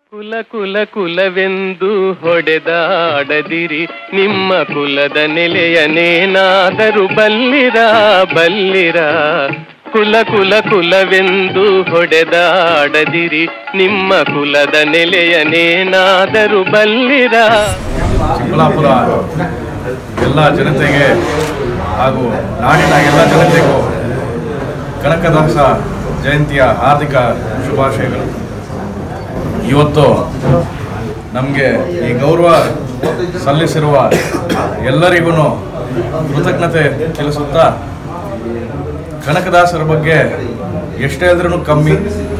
ಕುಲ ಕುಲ ಕುಲವೆಂದು ಹೊಡೆದಾಡದಿರಿ ನಿಮ್ಮ ಕುಲದ ನೆಲೆಯನೇನಾದರೂ ಬಲ್ಲಿರ ಬಲ್ಲಿರ ಕುಲ ಕುಲ ಕುಲವೆಂದು ಹೊಡೆದಾಡದಿರಿ ನಿಮ್ಮ ಕುಲದ ನೆಲೆಯನೇನಾದರೂ ಬಲ್ಲಿರ ಚಿಕ್ಕಬಳ್ಳಾಪುರ ಎಲ್ಲ ಜನತೆಗೆ ಹಾಗೂ ನಾಡಿನ ಎಲ್ಲ ಜನತೆಗೂ ಕನಕದಾಸ ಜಯಂತಿಯ ಹಾರ್ದಿಕ ಶುಭಾಶಯಗಳು ಇವತ್ತು ನಮಗೆ ಈ ಗೌರವ ಸಲ್ಲಿಸಿರುವ ಎಲ್ಲರಿಗೂ ಕೃತಜ್ಞತೆ ತಿಳಿಸುತ್ತಾ ಕನಕದಾಸರ ಬಗ್ಗೆ ಎಷ್ಟೇ ಹೇಳಿದ್ರೂ ಕಮ್ಮಿ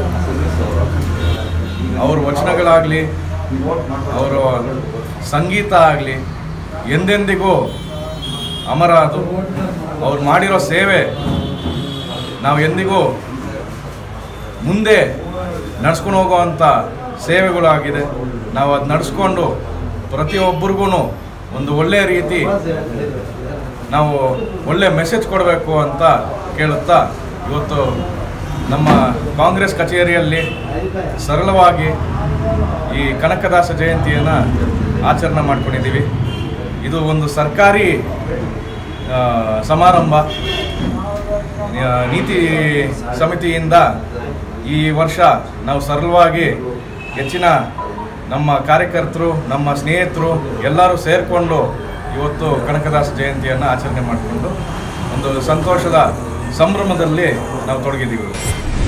ಅವ್ರ ವಚನಗಳಾಗಲಿ ಅವರ ಸಂಗೀತ ಆಗಲಿ ಎಂದೆಂದಿಗೂ ಅಮರ ಅದು ಅವ್ರು ಮಾಡಿರೋ ಸೇವೆ ನಾವು ಎಂದಿಗೂ ಮುಂದೆ ನಡ್ಸ್ಕೊಂಡು ಹೋಗುವಂಥ ಸೇವೆಗಳಾಗಿದೆ ನಾವು ಅದು ನಡೆಸ್ಕೊಂಡು ಪ್ರತಿಯೊಬ್ಬರಿಗೂ ಒಂದು ಒಳ್ಳೆಯ ರೀತಿ ನಾವು ಒಳ್ಳೆ ಮೆಸೇಜ್ ಕೊಡಬೇಕು ಅಂತ ಕೇಳುತ್ತಾ ಇವತ್ತು ನಮ್ಮ ಕಾಂಗ್ರೆಸ್ ಕಚೇರಿಯಲ್ಲಿ ಸರಳವಾಗಿ ಈ ಕನಕದಾಸ ಜಯಂತಿಯನ್ನು ಆಚರಣೆ ಮಾಡ್ಕೊಂಡಿದ್ದೀವಿ ಇದು ಒಂದು ಸರ್ಕಾರಿ ಆ, ಸಮಾರಂಭ ಆ, ನೀತಿ ಸಮಿತಿಯಿಂದ ಈ ವರ್ಷ ನಾವು ಸರಳವಾಗಿ ಹೆಚ್ಚಿನ ನಮ್ಮ ಕಾರ್ಯಕರ್ತರು ನಮ್ಮ ಸ್ನೇಹಿತರು ಎಲ್ಲರೂ ಸೇರಿಕೊಂಡು ಇವತ್ತು ಕನಕದಾಸ ಜಯಂತಿಯನ್ನು ಆಚರಣೆ ಮಾಡಿಕೊಂಡು ಒಂದು ಸಂತೋಷದ ಸಂಭ್ರಮದಲ್ಲಿ ನಾವು ತೊಡಗಿದ್ದೀವಿ